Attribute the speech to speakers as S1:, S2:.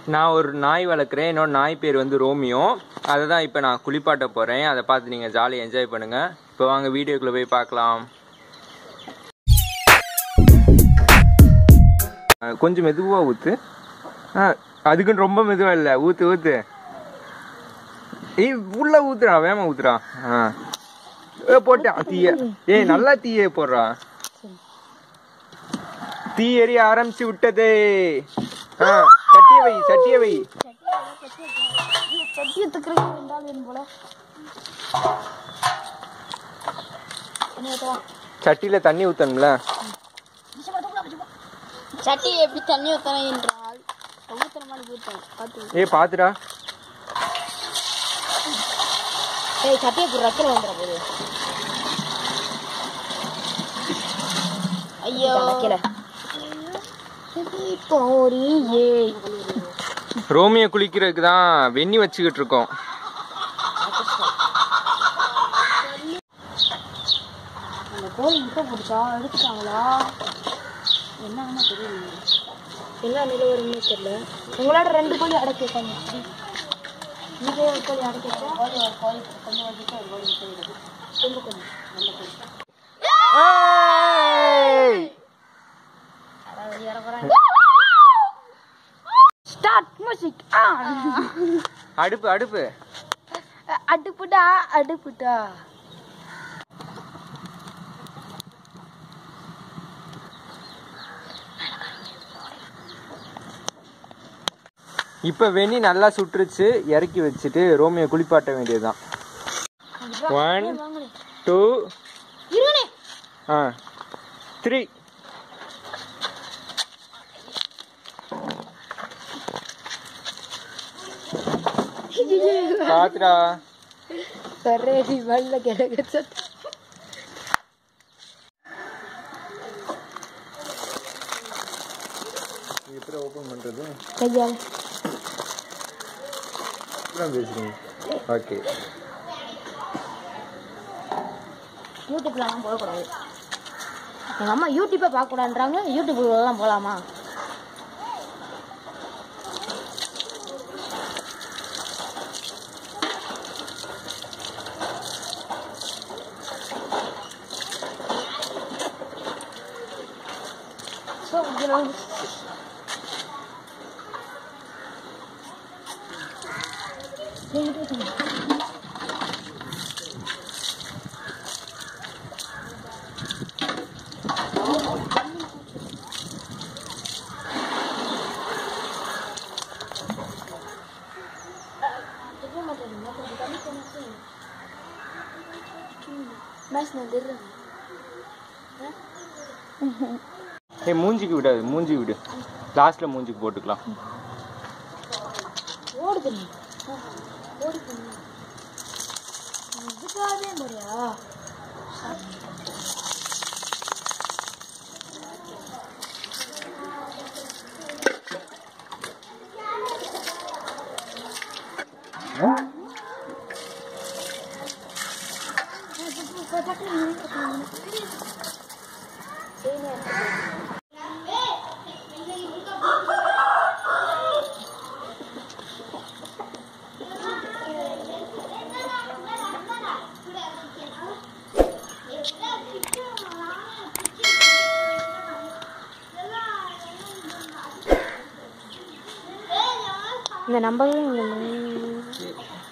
S1: நான் ஒரு நாய் வளர்க்குறேன் என்னோட நாய் பேர் வந்து ரோமியோ அதை தான் இப்போ நான் குளிப்பாட்ட போகிறேன் அதை பார்த்து நீங்கள் ஜாலியாக என்ஜாய் பண்ணுங்கள் இப்போ வாங்க வீடியோக்குள்ளே போய் பார்க்கலாம் அஹ் கொஞ்சம் மெதுவாக ஊற்று ஆ அதுக்குன்னு ரொம்ப மெதுவாக இல்லை ஊற்று ஊற்று ஏய் உள்ள ஊத்துறா வேமா ஊத்துறா ஆ ஏ போட்டான் தீய ஏய் நல்லா தீய போடுறா தீ எரிய ஆரம்பிச்சு விட்டதே ஆ சட்டிய வை சட்டிய வை
S2: சட்டியை தக்கிறதுக்கு ரெண்டாள் வேணும் போல என்ன ஊத்தவா?
S1: சட்டியில தண்ணி ஊத்தணும்ல
S2: சட்டியை எப்படி தண்ணி ஊத்தணும் என்றால் ஊத்துற மாதிரி ஊத்தணும் பார்த்து
S1: ஏய் பாத்துடா
S2: ஏய் சட்டியை போடுற ரத்தில் வந்துட போகுது ஐயோ கீழே போறியே
S1: ரோமியோ குளிக்கிறதுக்கு தான் வெந்நி வச்சுக்கிட்டு இருக்கோம்
S2: அந்த கோழி முட்டை பிடிச்சா எடுத்துட்டாங்களா என்னன்னு தெரியல என்ன நிலவரம்னு தெரியல உங்களோட ரெண்டு கோழி அடக்கி வைக்காங்க நீங்க ஒரு கோழி அடக்கி வச்சா கோழி ஒரு கோழி கொஞ்சம் வச்சுட்டு ஒரு கோழி முட்டை விடுது ரொம்ப கொஞ்சம் நல்ல கோழி
S1: ஏய்!
S2: அதாவது இற போறாங்க ஸ்டார்ட் மியூசிக்
S1: அடுப்பு அடுப்பு
S2: அடுப்புடா அடுப்புடா
S1: இப்ப வெந்நி நல்லா சுட்டுருச்சு இறக்கி வச்சுட்டு ரோமியோ குளிப்பாட்ட வேண்டியதுதான் ஒன் டூ
S2: இருங்கண்ணே
S1: ஆ த்ரீ பாத்துடா
S2: சரேடி வல்ல கிடக்கு சத்து
S1: எப்படி ஓபன் பண்றது
S2: கையால்
S1: அப்புறம் பேசுறீங்க ஓகே
S2: யூடியூப்லலாம் போகக்கூடாது எங்கள் அம்மா யூடியூப்பை பார்க்கக்கூடாதுன்றாங்க யூடியூப்லாம் போகலாமா ஸோ மேட்ச் நான் தெரியும்
S1: ஏய் மூஞ்சிக்கு விடாது மூஞ்சி விடு லாஸ்ட்ல மூஞ்சிக்கு போட்டுக்கலாம்
S2: ஓடுது நீ ஓடுது நீ இதுக்காகவே முறையா இந்த நம்பரும்